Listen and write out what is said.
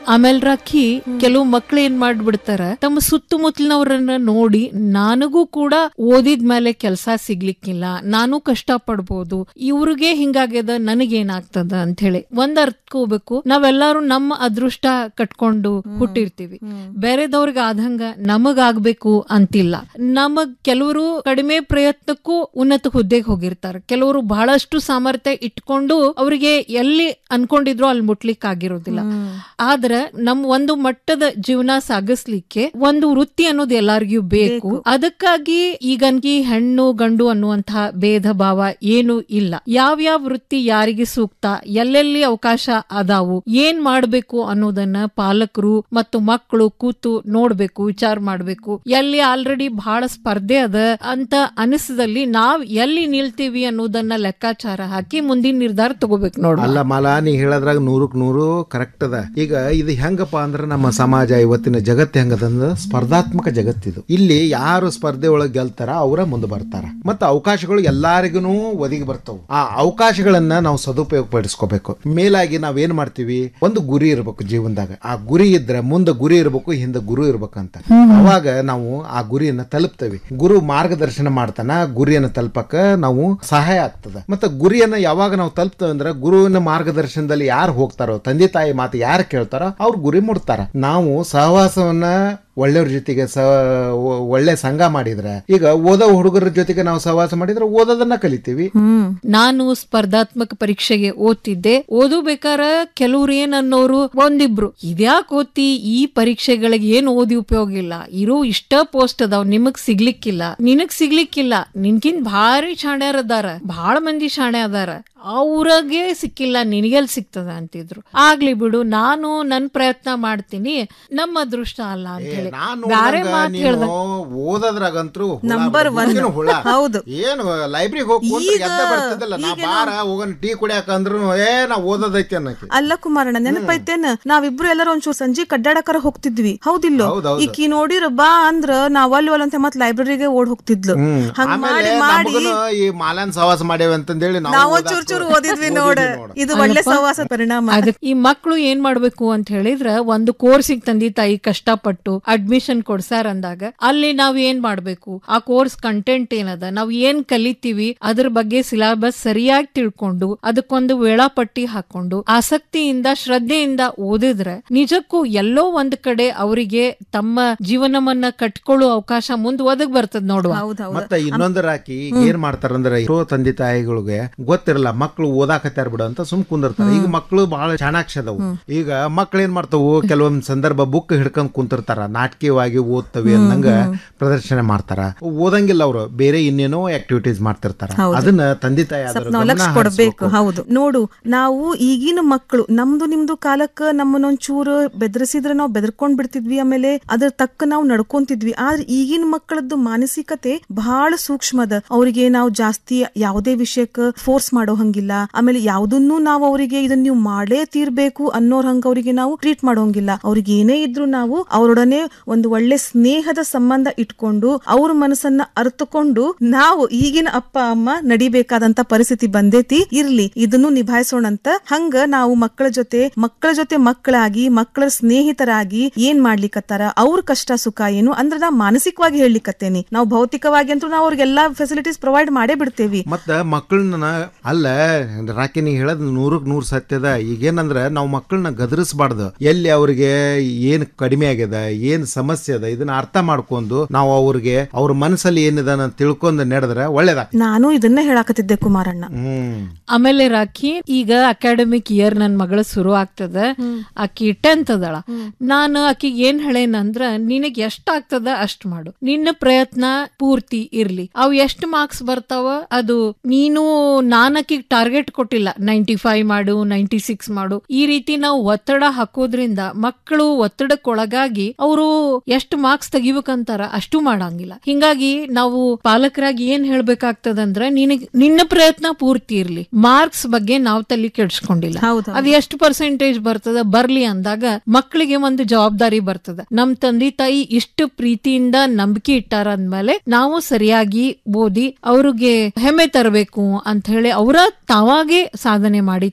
ಆಮೇಲೆ ರಾಖಿ ಕೆಲವು ಮಕ್ಳು ಏನ್ ಮಾಡ್ಬಿಡ್ತಾರ ತಮ್ಮ ಸುತ್ತಮುತ್ತಲಿನವ್ರನ್ನ ನೋಡಿ ನನಗೂ ಕೂಡ ಓದಿದ್ಮೇಲೆ ಕೆಲ್ಸ ಸಿಗ್ಲಿಕ್ಕಿಲ್ಲ ನಾನು ಕಷ್ಟ ಪಡ್ಬೋದು ಇವ್ರಿಗೆ ಹಿಂಗಾಗ್ಯದ ನನಗೇನಾಗ್ತದ ಅಂತ ಹೇಳಿ ಒಂದ್ ಅರ್ಥಕೋಬೇಕು ನಾವೆಲ್ಲಾರು ನಮ್ಮ ಅದೃಷ್ಟ ಕಟ್ಕೊಂಡು ಹುಟ್ಟಿರ್ತೀವಿ ಬೇರೆದವ್ರಿಗೆ ಆದಂಗ ನಮಗಾಗ್ಬೇಕು ಅಂತಿಲ್ಲ ನಮಗ್ ಕೆಲವರು ಕಡಿಮೆ ಪ್ರಯತ್ನಕ್ಕೂ ಉನ್ನತ ಹುದ್ದೆಗೆ ಹೋಗಿರ್ತಾರೆ ಕೆಲವರು ಬಹಳಷ್ಟು ಸಾಮರ್ಥ್ಯ ಇಟ್ಕೊಂಡು ಅವರಿಗೆ ಎಲ್ಲಿ ಅನ್ಕೊಂಡಿದ್ರು ಅಲ್ಲಿ ಮುಟ್ಲಿಕ್ ಆಗಿರೋದಿಲ್ಲ ಆದ್ರ ನಮ್ ಒಂದು ಮಟ್ಟದ ಜೀವನ ಸಾಗಿಸ್ಲಿಕ್ಕೆ ಒಂದು ವೃತ್ತಿ ಅನ್ನೋದು ಎಲ್ಲಾರ್ಗೂ ಬೇಕು ಅದಕ್ಕಾಗಿ ಈಗನ್ಗಿ ಹೆಣ್ಣು ಗಂಡು ಅನ್ನುವಂತಹ ಭೇದ ಭಾವ ಏನು ಇಲ್ಲ ಯಾವ್ಯಾವ ವೃತ್ತಿ ಯಾರಿಗೆ ಸೂಕ್ತ ಎಲ್ಲೆಲ್ಲಿ ಅವಕಾಶ ಅದಾವು ಏನ್ ಮಾಡ್ಬೇಕು ಅನ್ನೋದನ್ನ ಪಾಲಕರು ಮತ್ತು ಮಕ್ಕಳು ಕೂತು ನೋಡ್ಬೇಕು ವಿಚಾರ ಮಾಡ್ಬೇಕು ಎಲ್ಲಿ ಆಲ್ರೆಡಿ ಬಹಳ ಸ್ಪರ್ಧೆ ಅದ ಅಂತ ಅನಿಸದಲ್ಲಿ ನಾವ್ ಎಲ್ಲಿ ನಿಲ್ತೀವಿ ಅನ್ನೋದನ್ನ ಲೆಕ್ಕಾಚಾರ ಹಾಕಿ ಮುಂದಿನ ನಿರ್ಧಾರ ತಗೋಬೇಕು ನೋಡು ಅಲ್ಲ ಮಾಲ ನೀ ಹೇಳದ್ರಾಗ ನೂರಕ್ ನೂರು ಕರೆಕ್ಟ್ ಅದ ಈಗ ಇದು ಹೆಂಗಪ್ಪ ಅಂದ್ರೆ ನಮ್ಮ ಸಮಾಜ ಇವತ್ತಿನ ಜಗತ್ತು ಹೆಂಗದಂದ್ರ ಸ್ಪರ್ಧಾತ್ಮಕ ಜಗತ್ತಿದು ಇಲ್ಲಿ ಯಾರು ಸ್ಪರ್ಧೆ ಒಳಗೆ ಗೆಲ್ತಾರ ಅವರ ಮುಂದೆ ಬರ್ತಾರ ಮತ್ತು ಅವಕಾಶಗಳು ಎಲ್ಲಾರಿಗೂ ಒದಗಿ ಬರ್ತಾವ ಆ ಅವಕಾಶಗಳನ್ನ ನಾವು ಸದುಪಯೋಗ ಪಡಿಸ್ಕೋಬೇಕು ಮೇಲಾಗಿ ನಾವೇನ್ ಮಾಡ್ತೀವಿ ಒಂದು ಗುರಿ ಇರ್ಬೇಕು ಜೀವನದಾಗ ಆ ಗುರಿ ಇದ್ರೆ ಮುಂದೆ ಗುರಿ ಇರ್ಬೇಕು ಹಿಂದೆ ಗುರು ಇರ್ಬೇಕಂತ ಅವಾಗ ನಾವು ಆ ಗುರಿಯನ್ನ ತಲುಪ್ತೇವೆ ಗುರು ಮಾರ್ಗದರ್ಶನ ಮಾಡ್ತಾನ ಗುರಿಯನ್ನ ತಲುಪಕ ನಾವು ಸಹಾಯ ಆಗ್ತದ ಮತ್ತೆ ಗುರಿಯನ್ನ ಯಾವಾಗ ನಾವು ತಲುಪ್ತೇವೆ ಅಂದ್ರೆ ಗುರುವಿನ ಮಾರ್ಗದರ್ಶನದಲ್ಲಿ ಯಾರು ಹೋಗ್ತಾರೋ ತಂದೆ ತಾಯಿ ಮಾತು ಯಾರು ಕೇಳ್ತಾರೋ ಅವ್ರು ಗುರಿ ಮುಟ್ತಾರ ನಾವು ಸಹವಾಸವನ್ನ ಒಳ್ಳೆಯವ್ರ ಜೊತೆಗೆ ಸ ಒ- ಒಳ್ಳೆ ಸಂಘ ಮಾಡಿದ್ರೆ ಈಗ ಓದೋ ಹುಡುಗರ ಜೊತೆಗೆ ನಾವು ಸಹವಾಸ ಮಾಡಿದ್ರೆ ಓದೋದನ್ನ ಕಲಿತೀವಿ ನಾನು ಸ್ಪರ್ಧಾತ್ಮಕ ಪರೀಕ್ಷೆಗೆ ಓದ್ತಿದ್ದೆ ಓದು ಬೇಕಾರ ಕೆಲವ್ರು ಏನ್ ಅನ್ನೋರು ಒಂದಿಬ್ರು ಇದ್ಯಾಕ್ ಓದ್ತಿ ಈ ಪರೀಕ್ಷೆಗಳಿಗೆ ಏನ್ ಓದಿ ಉಪಯೋಗ ಇಲ್ಲ ಇರೋ ಇಷ್ಟ ಪೋಸ್ಟ್ ಅದಾವ್ ನಿಮಗ್ ಸಿಗ್ಲಿಕ್ಕಿಲ್ಲ ನಿನಗ್ ಸಿಗ್ಲಿಕ್ಕಿಲ್ಲ ನಿನ್ಕಿಂತ ಭಾರಿ ಶಾಣ್ಯಾರ ಅದಾರ ಬಹಳ ಮಂದಿ ಶಾಣೆ ಅದಾರ ಅವ್ರಿಗೆ ಸಿಕ್ಕಿಲ್ಲ ನಿನಗೆಲ್ ಸಿಗ್ತದ ಅಂತಿದ್ರು ಆಗ್ಲಿ ಬಿಡು ನಾನು ನನ್ ಪ್ರಯತ್ನ ಮಾಡ್ತೀನಿ ನಮ್ಮ ಅದೃಷ್ಟ ಅಲ್ಲ ಅಂತ ಹೇಳಿ ನಾನು ಬ್ಯಾರೆ ನೋಡ್ದಂಗ ಮಾತ್ ನೀನು ಹೇಳ್ದ ಓದೋದ್ರಾಗಂತೂ ಹುಳ Number ಬಿಡು. one. ಬುಕ್ಕಿನ ಹುಳ ಹೌದು. ಏನು ಲೈಬ್ರರಿಗೆ ಹೋಗಿ ಕೂತ್ರೆ ಈಗ- ಎದ್ದ ಬರ್ತಿದ್ದಲ್ಲ ನಾ ಈಗ ಬಾರ ಹೋಗೋಣ ಟೀ ಕುಡಿಯಾಕ ಅಂದ್ರು ಏ ನಾ ಓದೋದೈತಿ ಅನ್ನಕ್ಕೆ ಅಲ್ಲ ಕುಮಾರಣ್ಣ ನೆನಪೈತೇನ ನಾವಿಬ್ರು ಎಲ್ಲರೂ ಒಂಚೂರು ಸಂಜೆ ಕಡ್ಡಾಡಕರ ಹೋಗ್ತಿದ್ವಿ ಹೌದಿಲ್ಲೋ ಹೌದೌದು. ಈಕಿ ನೋಡಿರ ಬಾ ಅಂದ್ರ ನಾವ್ ಅಲ್ಲಿ ಒಲ್ ಅಂತ ಮತ್ ಲೈಬ್ರರಿಗೆ ಓಡ್ ಹೋಗ್ತಿದ್ಲು ಹಂಗ ಆಮೇಲೆ ಮಾಡಿ ಮಾಡಿ ನಮಗೂನು ಈ ಮಾಲಾನ್ ಸಹವಾಸ ಮಾಡೇವಿ ಅಂತಂದೇಳಿ ನಾವು ನಾವು ಓದಾಕ್ ಚೂರ್ ಚೂರ್ ಓದಿದ್ವಿ ನೋಡ ನೋಡ. ಇದು ಒಳ್ಳೆ ಸಹವಾಸ ಪರಿಣಾಮ ಅದಕ್ಕೆ ಈ ಮಕ್ಕಳು ಏನ್ ಮಾಡ್ಬೇಕು ಅಂತ ಹೇಳಿದ್ರ ಒಂದು ಕೋರ್ಸಿಗೆ ತಂದಿ ತಾಯಿ ಕಷ್ಟಪಟ್ಟು ಅಡ್ಮಿಷನ್ ಕೊಡ್ಸಾರ ಅಂದಾಗ ಅಲ್ಲಿ ನಾವ್ ಏನ್ ಮಾಡ್ಬೇಕು ಆ ಕೋರ್ಸ್ ಕಂಟೆಂಟ್ ಏನದ ನಾವ್ ಏನ್ ಕಲಿತೀವಿ ಅದ್ರ ಬಗ್ಗೆ ಸಿಲೆಬಸ್ ಸರಿಯಾಗಿ ತಿಳ್ಕೊಂಡು ಅದಕ್ಕೊಂದು ವೇಳಾಪಟ್ಟಿ ಹಾಕೊಂಡು ಆಸಕ್ತಿಯಿಂದ ಶ್ರದ್ಧೆಯಿಂದ ಓದಿದ್ರೆ ನಿಜಕ್ಕೂ ಎಲ್ಲೋ ಒಂದ್ ಕಡೆ ಅವರಿಗೆ ತಮ್ಮ ಜೀವನವನ್ನ ಕಟ್ಕೊಳ್ಳೋ ಅವಕಾಶ ಮುಂದ್ ಒದಗ್ ಬರ್ತದ ನೋಡುವ ಹೌದೌದು ಮತ್ತೆ ಇನ್ನೊಂದರ ಹಾಕಿ ಏನ್ ಮಾಡ್ತಾರಂದ್ರೆ ಎಷ್ಟೋ ತಂದೆ ತಾಯಿಗಳಿಗೆ ಗೊತ್ತಿರಲ್ಲ ಮಕ್ಕಳು ಓದಾಕತ್ಯಾರ ಬಿಡು ಅಂತ ಸುಮ್ ಕುಂದಿರ್ತಾರೆ ಈಗ ಮಕ್ಕಳು ಬಹಳ ಚಾಣಾಕ್ಷ ಅದಾವು ಈಗ ಮಕ್ಳು ಏನ್ ಮಾಡ್ತಾವು ಕೆಲವೊಂದ್ ಸಂದರ್ಭ ಬುಕ್ ಹಿಡ್ಕೊಂಡ್ ಕುಂತಿರ್ತಾರ ನಾಟಕೀಯವಾಗಿ ಓದ್ತವೆ ಅನ್ನಂಗ ಪ್ರದರ್ಶನ ಮಾಡ್ತಾರ ಓದಂಗಿಲ್ಲ ಅವರು ಬೇರೆ ಇನ್ನೇನೋ ಆಕ್ಟಿವಿಟೀಸ್ ಮಾಡ್ತಿರ್ತಾರ ಅದನ್ನ ತಂದೆ ತಾಯಿ ಆದವ್ರು ಸ್ವಲ್ಪ ನಾವು ಗಮನ ಲಕ್ಷ ಕೊಡ್ಬೇಕು ಹರಿಸ್ಬೇಕು. ಹೌದು ನೋಡು ನಾವು ಈಗಿನ ಮಕ್ಕಳು ನಮ್ದು ನಿಮ್ದು ಕಾಲಕ್ಕ ನಮ್ಮನ್ನೊಂಚೂರು ಬೆದರಿಸಿದ್ರೆ ನಾವು ಬೆದರ್ಕೊಂಡ್ ಬಿಡ್ತಿದ್ವಿ ಆಮೇಲೆ ಅದ್ರ ತಕ್ಕ ನಾವು ನಡ್ಕೊಂತಿದ್ವಿ ಆದ್ರೆ ಈಗಿನ ಮಕ್ಕಳದ್ದು ಮಾನಸಿಕತೆ ಬಹಳ ಸೂಕ್ಷ್ಮದ ಅವರಿಗೆ ನಾವು ಜಾಸ್ತಿ ಯಾವುದೇ ವಿಷಯಕ್ಕೆ ಫೋರ್ಸ್ ಮಾಡೋ ಹಂಗಿಲ್ಲ ಆಮೇಲೆ ಯಾವ್ದನ್ನು ನಾವು ಅವರಿಗೆ ಇದನ್ನ ನೀವು ಮಾಡೇ ತೀರ್ಬೇಕು ಅನ್ನೋರ್ ಹಂಗ ಅವರಿಗೆ ನಾವು ಟ್ರೀಟ್ ಮಾಡೋಂಗಿಲ್ಲ ಅವ್ರಿಗೆ ಏನೇ ಇದ್ರು ನಾವು ಅವರೊಡನೆ ಒಂದು ಒಳ್ಳೆ ಸ್ನೇಹದ ಸಂಬಂಧ ಇಟ್ಕೊಂಡು ಅವ್ರ ಮನಸ್ಸನ್ನ ಅರ್ಥಕೊಂಡು ನಾವು ಈಗಿನ ಅಪ್ಪ ಅಮ್ಮ ನಡಿಬೇಕಾದಂತ ಪರಿಸ್ಥಿತಿ ಬಂದೈತಿ ಇರ್ಲಿ ಇದನ್ನು ನಿಭಾಯಿಸೋಣಂತ ಹಂಗ ನಾವು ಮಕ್ಕಳ ಜೊತೆ ಮಕ್ಕಳ ಜೊತೆ ಮಕ್ಕಳಾಗಿ ಮಕ್ಕಳ ಸ್ನೇಹಿತರಾಗಿ ಏನ್ ಮಾಡ್ಲಿಕ್ಕತ್ತಾರ ಅವ್ರ ಕಷ್ಟ ಸುಖ ಏನು ಅಂದ್ರೆ ನಾ ಮಾನಸಿಕವಾಗಿ ಹೇಳಲಿಕ್ಕತ್ತೇನಿ ನಾವು ಭೌತಿಕವಾಗಿ ಅಂತೂ ನಾವು ಅವ್ರಿಗೆಲ್ಲಾ ಫೆಸಿಲಿಟೀಸ್ ಪ್ರೊವೈಡ್ ಮಾಡೇ ಬಿಡ್ತೇವಿ ಮತ್ತ ಮಕ್ಕಳನ್ನ ಅಲ್ಲ ರಾಕಿ ನೀ ಹೇಳದ್ ನೂರಕ್ ನೂರ್ ಸತ್ಯದ ಈಗೇನಂದ್ರ ನಾವು ಮಕ್ಕಳನ್ನ ಗದರಿಸಬಾರ್ದು ಎಲ್ಲಿ ಅವ್ರಿಗೆ ಏನ್ ಕಡಿಮೆ ಆಗ್ಯದ ಏನ್ ಸಮಸ್ಯೆ ಅದ ಇದನ್ನ ಅರ್ಥ ಮಾಡ್ಕೊಂಡು ನಾವು ಅವ್ರಿಗೆ ಅವ್ರ ಮನಸ್ಸಲ್ಲಿ ಏನಿದೆ ಅಂತ ತಿಳ್ಕೊಂಡು ನಡೆದ್ರೆ ಒಳ್ಳೇದ ನಾನು ಇದನ್ನ ಹೇಳಾಕತ್ತಿದ್ದೆ ಕುಮಾರಣ್ಣ ಹ್ಮ್ ಆಮೇಲೆ ರಾಖಿ ಈಗ ಅಕಾಡೆಮಿಕ್ ಇಯರ್ ನನ್ ಮಗಳ ಶುರು ಆಗ್ತದ ಆಕಿ ಟೆಂತ್ ಅದಳ ನಾನು ಆಕಿಗೆ ಏನ್ ಹೇಳೇನಂದ್ರ ನಿನಗ್ ಎಷ್ಟ್ ಆಗ್ತದ ಅಷ್ಟ್ ಮಾಡು ನಿನ್ನ ಪ್ರಯತ್ನ ಪೂರ್ತಿ ಇರ್ಲಿ ಅವ್ ಎಷ್ಟ್ ಮಾರ್ಕ್ಸ್ ಬರ್ತಾವ ಅದು ನೀನು ನಾನ್ ಆಕಿಗ್ ಟಾರ್ಗೆಟ್ ಕೊಟ್ಟಿಲ್ಲ ನೈಂಟಿ ಫೈವ್ ಮಾಡು ನೈಂಟಿ ಸಿಕ್ಸ್ ಮಾಡು ಈ ರೀತಿ ನಾವು ಒತ್ತಡ ಹಾಕೋದ್ರಿಂದ ಮಕ್ಕಳು ಒತ್ತಡಕ್ಕೊಳಗಾಗಿ ಅವರು ಎಷ್ಟು ಮಾರ್ಕ್ಸ್ ತೆಗಿಬೇಕಂತಾರ ಅಷ್ಟು ಮಾಡಂಗಿಲ್ಲ ಹಿಂಗಾಗಿ ನಾವು ಪಾಲಕರಾಗಿ ಏನ್ ಹೇಳ್ಬೇಕಾಗ್ತದಂದ್ರ ನಿನಗ್ ನಿನ್ನ ಪ್ರಯತ್ನ ಪೂರ್ತಿ ಇರ್ಲಿ ಮಾರ್ಕ್ಸ್ ಬಗ್ಗೆ ನಾವು ತಲೆ ಕೆಡ್ಸ್ಕೊಂಡಿಲ್ಲ ಹೌದು ಅದು ಎಷ್ಟು ಪರ್ಸೆಂಟೇಜ್ ಬರ್ತದ ಬರ್ಲಿ ಅಂದಾಗ ಮಕ್ಕಳಿಗೆ ಒಂದು ಜವಾಬ್ದಾರಿ ಬರ್ತದ ನಮ್ ತಂದೆ ತಾಯಿ ಇಷ್ಟು ಪ್ರೀತಿಯಿಂದ ನಂಬಿಕೆ ಇಟ್ಟಾರ ಅಂದ್ಮೇಲೆ ನಾವು ಸರಿಯಾಗಿ ಓದಿ ಅವ್ರಿಗೆ ಹೆಮ್ಮೆ ತರಬೇಕು ಅಂತ ಹೇಳಿ ಅವರ ತಾವಾಗೆ ಸಾಧನೆ ಮಾಡಿ